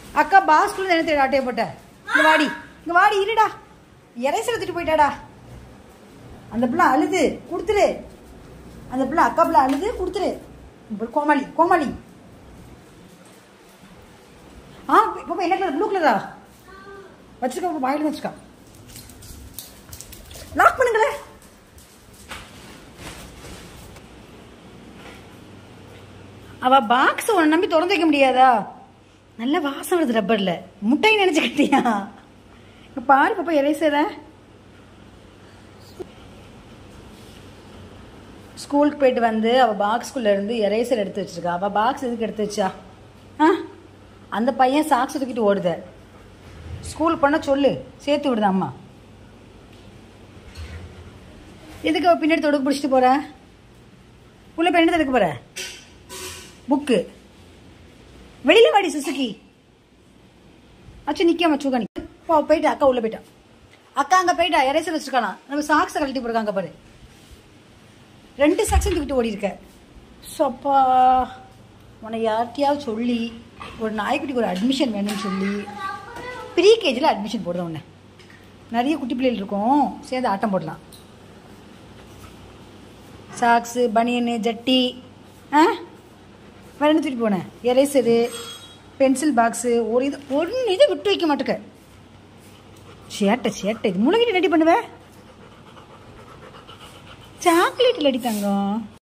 அக்கா பாஸ்குள்ள என்ன தேடி ஆட்டைய போட்ட இங்க வாடி இங்க வாடி இருடா இறைசல எடுத்துட்டு போயிட்டாடா அந்த பிள்ளை அழுது கொடுத்துரு அந்த பிள்ளை அக்கா பிள்ளை அழுது கொடுத்துரு இப்ப கோமாளி கோமாளி ஆ இப்போ என்ன கலர் ப்ளூ கலரா வச்சிருக்கா வாயில் வச்சிருக்கா லாக் பண்ணுங்களேன் அவ பாக்ஸ் உன்னை நம்பி திறந்து வைக்க முடியாதா நல்ல வாசம் வருது ரப்பர்ல முட்டை நினைச்சுக்கிட்டியா இங்க பாரு பாப்பா எரேசர ஸ்கூலுக்கு போயிட்டு வந்து அவ பாக்ஸ்குள்ள இருந்து எரேசர் எடுத்து வச்சிருக்கா அவ பாக்ஸ் எதுக்கு எடுத்து வச்சா ஆ அந்த பையன் சாக்ஸ் தூக்கிட்டு ஓடுத ஸ்கூல் பண்ண சொல்லு சேர்த்து விடுத அம்மா எதுக்கு அவ பின்னாடி தொடுக்கு பிடிச்சிட்டு போற உள்ள போய் என்ன எடுக்க போற புக்கு வெளியில வாடி சுசுகி அச்சு நிக்காம சுகா நிக்க போ போயிட்டு அக்கா உள்ள போயிட்டா அக்கா அங்க போயிட்டா எரேசர் வச்சிருக்கானா நம்ம சாக்ஸை கழட்டி போடுறாங்க பாரு ரெண்டு செக்ஷன் தூக்கிட்டு ஓடி இருக்க சப்பா உன்னை யார்கிட்டயாவது சொல்லி ஒரு நாய்க்குட்டிக்கு ஒரு அட்மிஷன் வேணும்னு சொல்லி ப்ரீ கேஜியில் அட்மிஷன் போடுறோம் உன்னை நிறைய குட்டி பிள்ளைகள் இருக்கும் சேர்ந்து ஆட்டம் போடலாம் சாக்ஸு பனியனு ஜட்டி ஆ வேற என்ன தூக்கிட்டு போனேன் எரேசரு பென்சில் பாக்ஸு ஒரு இது ஒன்று இதை விட்டு வைக்க மாட்டேக்க சேட்டை சேட்டை இது முளைகிட்டு ரெடி பண்ணுவேன் சாக்லேட் இல்லடி தங்கம்